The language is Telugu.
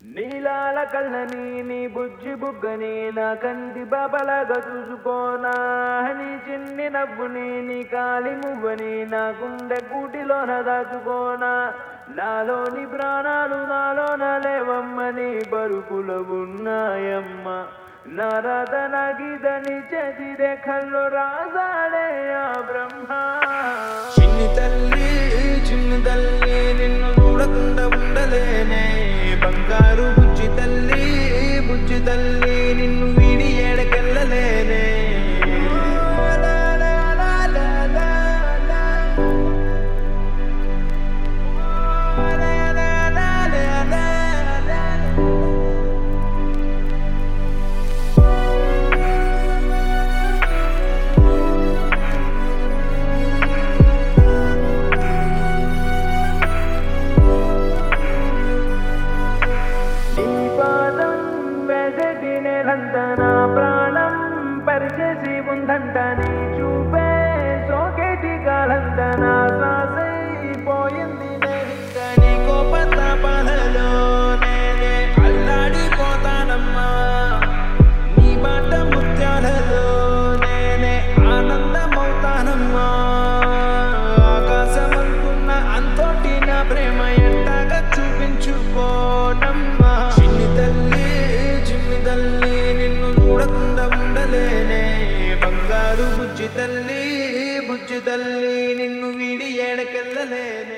నీలాల కళ్ళని నీ బుజ్జి బుగ్గని నా కంటి బాబలాగా చూసుకోనా నీ చిన్ని నవ్వుని నీ కాలి మువ్వని నా గుండె కూటిలోన దాచుకోనా నాలోని ప్రాణాలు నాలోన లేవమ్మని బరుకుల ఉన్నాయమ్మ నారద నగిదని చేతి రేఖల్లో రాజాడే ఆ బ్రహ్మ చిన్ని తల్లి చిన్ని తల్లి నిన్ను చూడకుండా ఉండలేనే బంగారు బుజ్జి తల్లి బుజ్జి తల్లి నిన్ను వీడి ఏడకెళ్ళలేనే లా, లా, లా, లా, లా, లా. లా, లా, లా, లా, లా, లా. నీ పాదం వెదటి నేలంత నా ప్రాణం పరిచేసి ఉందంట నీ చూపే సోకేటి కాలంత నా శ్వాసైపోయింది నేనింక నీ కోపతాపాలలో నేనే అల్లాడిపోతానమ్మా నీ మాట ముత్యాలలో నేనే ఆనందమవుతానమ్మా ఆకాశమంటున్న అంతోటి నా ప్రేమ ఎంతగా చూపించుకోనమ్మా చిన్ని తల్లి చిన్ని తల్లి నిన్ను చూడకుండా ఉండలేనే బంగారు బుజ్జి తల్లి బుజ్జి తల్లి నిన్ను వీడి ఏడకెళ్ళలేనే